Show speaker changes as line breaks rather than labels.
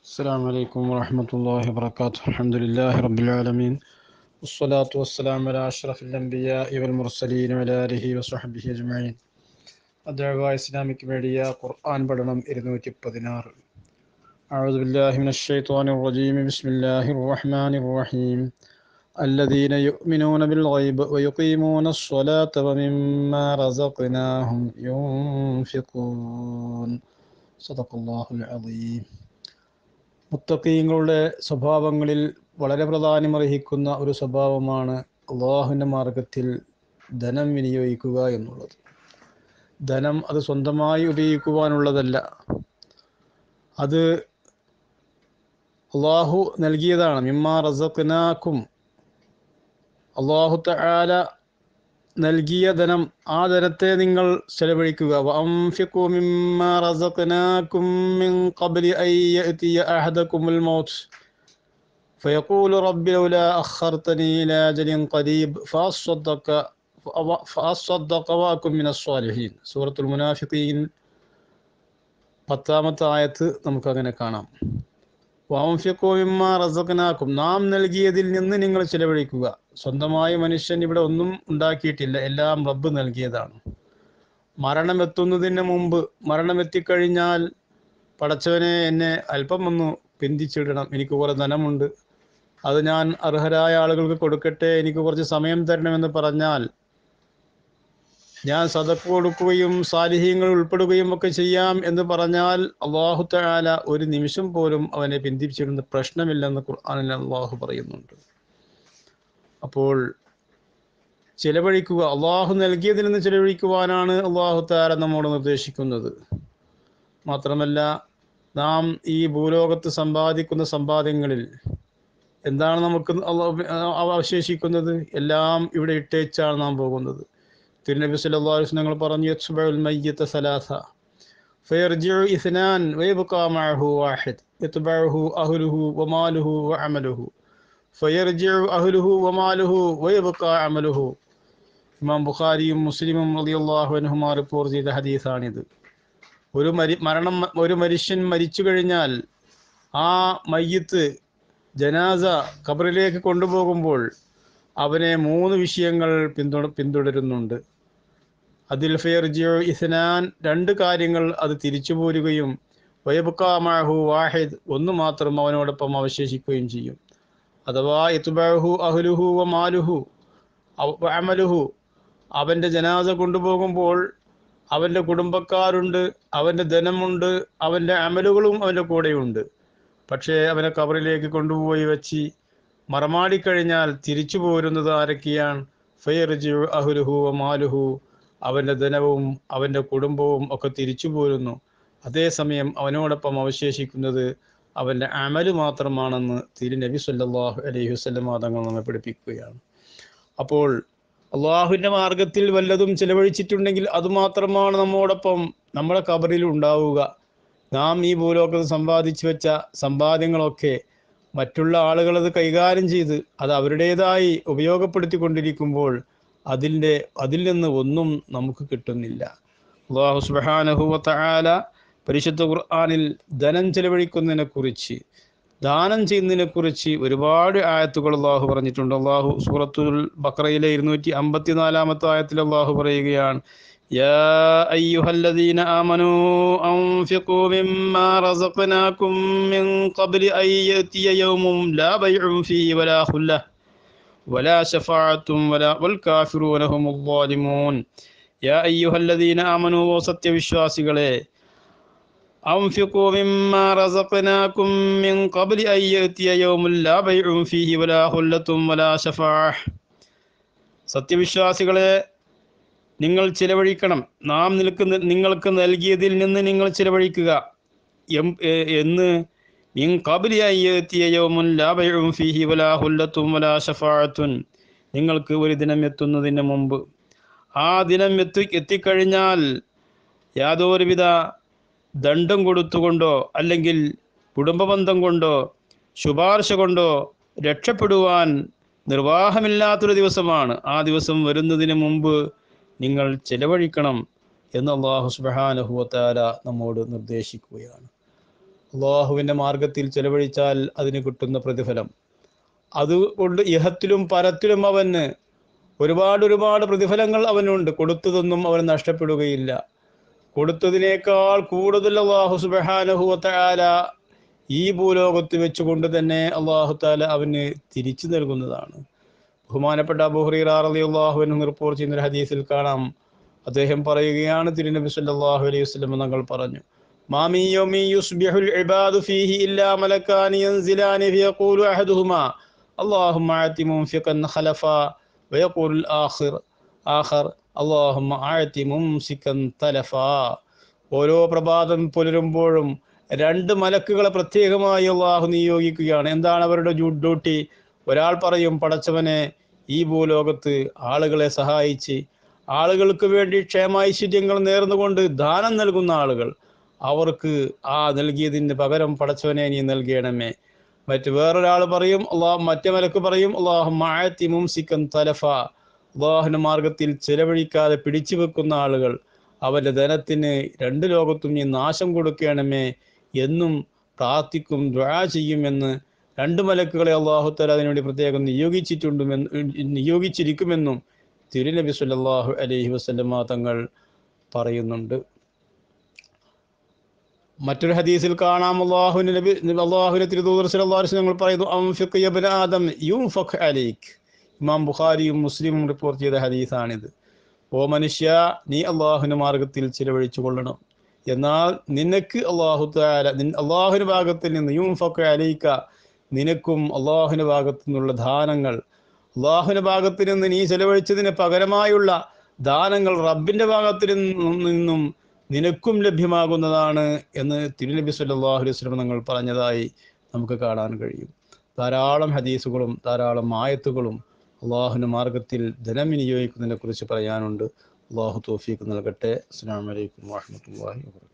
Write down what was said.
السلام عليكم ورحمة الله وبركاته الحمد لله رب العالمين والصلاة والسلام على أشرف الأنبياء والمرسلين وعلى آله وصحبه أجمعين الدعوة إسلامك ميديا قرآن بدنم إرنوتي بدنار أعوذ بالله من الشيطان الرجيم بسم الله الرحمن الرحيم الذين يؤمنون بالغيب ويقيمون الصلاة ومما رزقناهم ينفقون صدق الله العظيم മുത്തക്കീങ്ങളുടെ സ്വഭാവങ്ങളിൽ വളരെ പ്രാധാന്യമർഹിക്കുന്ന ഒരു സ്വഭാവമാണ് അള്ളാഹുവിൻ്റെ മാർഗത്തിൽ ധനം വിനിയോഗിക്കുക എന്നുള്ളത് ധനം അത് സ്വന്തമായി ഉപയോഗിക്കുവാനുള്ളതല്ല അത് അള്ളാഹു നൽകിയതാണ് മിമ്മാ റസഖ്നാക്കും അള്ളാഹു തആല നൽകിയ ധനം ആ ധനത്തെ നിങ്ങൾ ചെലവഴിക്കുക വഅൻഫിഖു മിമ്മാ റസഖ്നാകും മിൻ ഖബ്ലി അൻ യഅതിയ അഹദകുമുൽ മൗത്ത് فيقول رب لولا أخرتني إلى أجل قريب فأصدق فأصدق وأكن من الصالحين سورة المنافقين പത്താമത്തെ ആയത്ത് നമുക്ക് അങ്ങനെ കാണാം വാംഫ്യക്കോവിമ്മ റസഖനാക്കും നാം നൽകിയതിൽ നിന്ന് നിങ്ങൾ ചിലവഴിക്കുക സ്വന്തമായി മനുഷ്യൻ ഇവിടെ ഒന്നും ഉണ്ടാക്കിയിട്ടില്ല എല്ലാം റബ്ബ് നൽകിയതാണ് മരണം എത്തുന്നതിന് മുമ്പ് മരണം എത്തിക്കഴിഞ്ഞാൽ പടച്ചവനെ എന്നെ അല്പം ഒന്ന് പിന്തിച്ചിടണം എനിക്ക് കുറേ ധനമുണ്ട് അത് ഞാൻ അർഹരായ ആളുകൾക്ക് കൊടുക്കട്ടെ എനിക്ക് കുറച്ച് സമയം തരണമെന്ന് പറഞ്ഞാൽ ഞാൻ സതക്ക് കൊടുക്കുകയും സാലിഹ്യങ്ങൾ ഉൾപ്പെടുകയും ഒക്കെ ചെയ്യാം എന്ന് പറഞ്ഞാൽ അള്ളാഹു തആല ഒരു നിമിഷം പോലും അവനെ പിന്തിപ്പിച്ചിരുന്ന പ്രശ്നമില്ലെന്ന് ഖുർആനിൽ അള്ളാഹു പറയുന്നുണ്ട് അപ്പോൾ ചിലവഴിക്കുക അള്ളാഹു നൽകിയതിൽ നിന്ന് ചിലവഴിക്കുവാനാണ് അള്ളാഹു താര നമ്മോട് നിർദ്ദേശിക്കുന്നത് മാത്രമല്ല നാം ഈ ഭൂലോകത്ത് സമ്പാദിക്കുന്ന സമ്പാദ്യങ്ങളിൽ എന്താണ് നമുക്ക് അവശേഷിക്കുന്നത് എല്ലാം ഇവിടെ ഇട്ടേച്ചാണ് നാം പോകുന്നത് തിരുനബി സല്ലല്ലാഹു അലൈഹി വസല്ലം പറഞ്ഞു യത്ബഉൽ മയ്യിത സലാസ ഫയർജിഉ ഇസ്നാൻ വയബ്ഖാ മഅഹു വാഹിദ് യത്ബഉഹു അഹ്ലുഹു വമാലുഹു വഅമലുഹു ഫയർജിഉ അഹ്ലുഹു വമാലുഹു വയബ്ഖാ അമലുഹു ഇമാം ബുഖാരിയും മുസ്ലിമും റളിയല്ലാഹു അൻഹുമാ റിപ്പോർട്ട് ചെയ്ത ഹദീസാണിത് ഒരു മരി മരണം ഒരു മനുഷ്യൻ മരിച്ചു കഴിഞ്ഞാൽ ആ മയ്യത്ത് ജനാസ ഖബറിലേക്ക് കൊണ്ടുപോകുമ്പോൾ അവനെ മൂന്ന് വിഷയങ്ങൾ പിന്തുട പിന്തുടരുന്നുണ്ട് അതിൽ ഫെയർജിയോ ഇസ്നാൻ രണ്ട് കാര്യങ്ങൾ അത് തിരിച്ചു പോരുകയും വയബുക്കാമാഹു വാഹിദ് ഒന്ന് മാത്രം അവനോടൊപ്പം അവശേഷിക്കുകയും ചെയ്യും അഥവാ ഇത്തുബാഹു അഹ്ലുഹു വ മാലുഹു അമലുഹു അവൻ്റെ ജനാസ കൊണ്ടുപോകുമ്പോൾ അവൻ്റെ കുടുംബക്കാരുണ്ട് അവൻ്റെ ധനമുണ്ട് അവൻ്റെ അമലുകളും അവൻ്റെ കൂടെയുണ്ട് പക്ഷേ അവനെ കബറിലേക്ക് കൊണ്ടുപോയി വെച്ച് മറമാടിക്കഴിഞ്ഞാൽ തിരിച്ചു പോരുന്നത് ആരൊക്കെയാണ് ഫയർജു അഹുലുഹു മാലുഹു അവൻ്റെ ധനവും അവൻ്റെ കുടുംബവും ഒക്കെ തിരിച്ചു പോരുന്നു അതേസമയം അവനോടൊപ്പം അവശേഷിക്കുന്നത് അവൻ്റെ അമല് മാത്രമാണെന്ന് തിരു നബി സല്ലാഹു അലൈഹി വസ്ലം തങ്ങൾ നമ്മെ പഠിപ്പിക്കുകയാണ് അപ്പോൾ അള്ളാഹുവിൻ്റെ മാർഗത്തിൽ വല്ലതും ചിലവഴിച്ചിട്ടുണ്ടെങ്കിൽ അതുമാത്രമാണ് നമ്മോടൊപ്പം നമ്മുടെ കബറിൽ ഉണ്ടാവുക നാം ഈ ഭൂലോകത്ത് സമ്പാദിച്ചു വെച്ച സമ്പാദ്യങ്ങളൊക്കെ മറ്റുള്ള ആളുകൾ അത് കൈകാര്യം ചെയ്ത് അത് അവരുടേതായി ഉപയോഗപ്പെടുത്തിക്കൊണ്ടിരിക്കുമ്പോൾ അതിൻ്റെ അതിൽ നിന്ന് ഒന്നും നമുക്ക് കിട്ടുന്നില്ല അള്ളാഹു സുബാനഹുവല പരിശുദ്ധ ഖുർആാനിൽ ധനം ചെലവഴിക്കുന്നതിനെ കുറിച്ച് ദാനം ചെയ്യുന്നതിനെ കുറിച്ച് ഒരുപാട് ആയത്തുകൾ അള്ളാഹു പറഞ്ഞിട്ടുണ്ട് അള്ളാഹു സൂറത്തുൽ ബക്രയിലെ ഇരുന്നൂറ്റി അമ്പത്തിനാലാമത്തെ ആയത്തിൽ അള്ളാഹു പറയുകയാണ് يا أيها الذين آمنوا أنفقوا مما رزقناكم من قبل أن يأتي يوم لا بيع فيه ولا خلة ولا شفاعة ولا والكافرون هم الظالمون يا أيها الذين آمنوا وسطي വിശ്വാസികളെ أنفقوا مما رزقناكم من قبل أن يأتي يوم لا بيع فيه ولا خلة ولا شفاعة സത്യവിശ്വാസികളെ നിങ്ങൾ ചിലവഴിക്കണം നാം നിൽക്കുന്ന നിങ്ങൾക്ക് നൽകിയതിൽ നിന്ന് നിങ്ങൾ ചിലവഴിക്കുക എന്ന് നിങ്ങൾക്ക് ഒരു ദിനം എത്തുന്നതിന് മുമ്പ് ആ ദിനം എത്തി എത്തിക്കഴിഞ്ഞാൽ യാതൊരുവിധ ദണ്ഡം കൊടുത്തുകൊണ്ടോ അല്ലെങ്കിൽ കുടുംബബന്ധം കൊണ്ടോ ശുപാർശ കൊണ്ടോ രക്ഷപ്പെടുവാൻ നിർവാഹമില്ലാത്തൊരു ദിവസമാണ് ആ ദിവസം വരുന്നതിന് മുമ്പ് നിങ്ങൾ ചെലവഴിക്കണം എന്ന് അള്ളാഹു സുബാനഹുവത്താല നമ്മോട് നിർദ്ദേശിക്കുകയാണ് അള്ളാഹുവിൻ്റെ മാർഗത്തിൽ ചെലവഴിച്ചാൽ അതിന് കിട്ടുന്ന പ്രതിഫലം അതുകൊണ്ട് ഇഹത്തിലും പരത്തിലും അവന് ഒരുപാട് ഒരുപാട് പ്രതിഫലങ്ങൾ അവനുണ്ട് കൊടുത്തതൊന്നും അവന് നഷ്ടപ്പെടുകയില്ല കൊടുത്തതിനേക്കാൾ കൂടുതൽ അള്ളാഹു സുബഹാനഹുവല ഈ ഭൂലോകത്ത് വെച്ചുകൊണ്ട് തന്നെ അള്ളാഹു താല അവന് തിരിച്ചു നൽകുന്നതാണ് ബഹുമാനപ്പെട്ട അബുഹറിറാറലി അള്ളാഹുവിന് റിപ്പോർട്ട് ചെയ്യുന്ന ഒരു ഹദീസിൽ കാണാം അദ്ദേഹം പറയുകയാണ് തിരുനബി സല്ലല്ലാഹു അലൈഹി വസല്ലം തങ്ങൾ പറഞ്ഞു മാമി യൗമി യുസ്ബിഹുൽ ഇബാദു ഫീഹി ഇല്ലാ മലക്കാനി യൻസിലാനി ഫയഖൂലു അഹദുഹുമാ اللهم اعط منفقا خلفا ويقول الآخر آخر اللهم اعط ممسكا تلفا ഓരോ പ്രഭാതം പുലരുമ്പോഴും രണ്ട് മലക്കുകളെ പ്രത്യേകമായി അള്ളാഹു നിയോഗിക്കുകയാണ് എന്താണ് അവരുടെ ഡ്യൂട്ടി ഒരാൾ പറയും പടച്ചവനെ ഈ ഭൂലോകത്ത് ആളുകളെ സഹായിച്ച് ആളുകൾക്ക് വേണ്ടി ക്ഷേമൈശ്വര്യങ്ങൾ നേർന്നുകൊണ്ട് ദാനം നൽകുന്ന ആളുകൾ അവർക്ക് ആ നൽകിയതിന് പകരം പടച്ചവനെ നീ നൽകണമേ മറ്റ് വേറൊരാൾ പറയും അള്ളാഹ് മറ്റേ മലക്ക് പറയും അള്ളാഹു മായത്തി മുംസിക്കൻ തലഫ അള്ളാഹുവിന്റെ മാർഗത്തിൽ ചെലവഴിക്കാതെ പിടിച്ചു വെക്കുന്ന ആളുകൾ അവന്റെ ധനത്തിന് രണ്ട് ലോകത്തും നീ നാശം കൊടുക്കണമേ എന്നും പ്രാർത്ഥിക്കും ദ്വാ ചെയ്യുമെന്ന് രണ്ട് മലക്കുകളെ അള്ളാഹുത്തല അതിനുവേണ്ടി പ്രത്യേകം നിയോഗിച്ചിട്ടുണ്ടെന്ന് നിയോഗിച്ചിരിക്കുമെന്നും തിരുനബി സല്ലല്ലാഹു അലൈഹി വസല്ലമ തങ്ങൾ പറയുന്നുണ്ട് മറ്റൊരു ഹദീസിൽ കാണാം അള്ളാഹുവിന്റെ നബി അള്ളാഹുവിന്റെ തിരുദൂതർ സല്ലല്ലാഹു അലൈഹി വസല്ലം പറയുന്നു അൻഫിഖ് യ ഇബ്ന ആദം യുൻഫഖ് അലൈക് ഇമാം ബുഖാരിയും മുസ്ലിമും റിപ്പോർട്ട് ചെയ്ത ഹദീസാണിത് ഓ മനുഷ്യ നീ അള്ളാഹുവിന്റെ മാർഗത്തിൽ ചിലവഴിച്ചു കൊള്ളണം എന്നാൽ നിനക്ക് അള്ളാഹു താല അള്ളാഹുവിന്റെ ഭാഗത്തിൽ നിന്ന് യുൻഫഖ് അലൈക്ക നിനക്കും അള്ളാഹുവിന്റെ ഭാഗത്തു നിന്നുള്ള ദാനങ്ങൾ അള്ളാഹുവിന്റെ ഭാഗത്തിൽ നിന്ന് നീ ചെലവഴിച്ചതിന് പകരമായുള്ള ദാനങ്ങൾ റബ്ബിന്റെ ഭാഗത്തിൽ നിന്നും നിനക്കും ലഭ്യമാകുന്നതാണ് എന്ന് തിരുനബി സല്ലല്ലാഹു അലൈഹി വസല്ലം തങ്ങൾ പറഞ്ഞതായി നമുക്ക് കാണാൻ കഴിയും ധാരാളം ഹദീസുകളും ധാരാളം ആയത്തുകളും അള്ളാഹുവിൻ്റെ മാർഗത്തിൽ ധനം വിനിയോഗിക്കുന്നതിനെ കുറിച്ച് പറയാനുണ്ട് അള്ളാഹു തോഫീക്ക് നൽകട്ടെ അസ്സാം വലൈക്കും വാഹമത്തല്ലാഹി വാ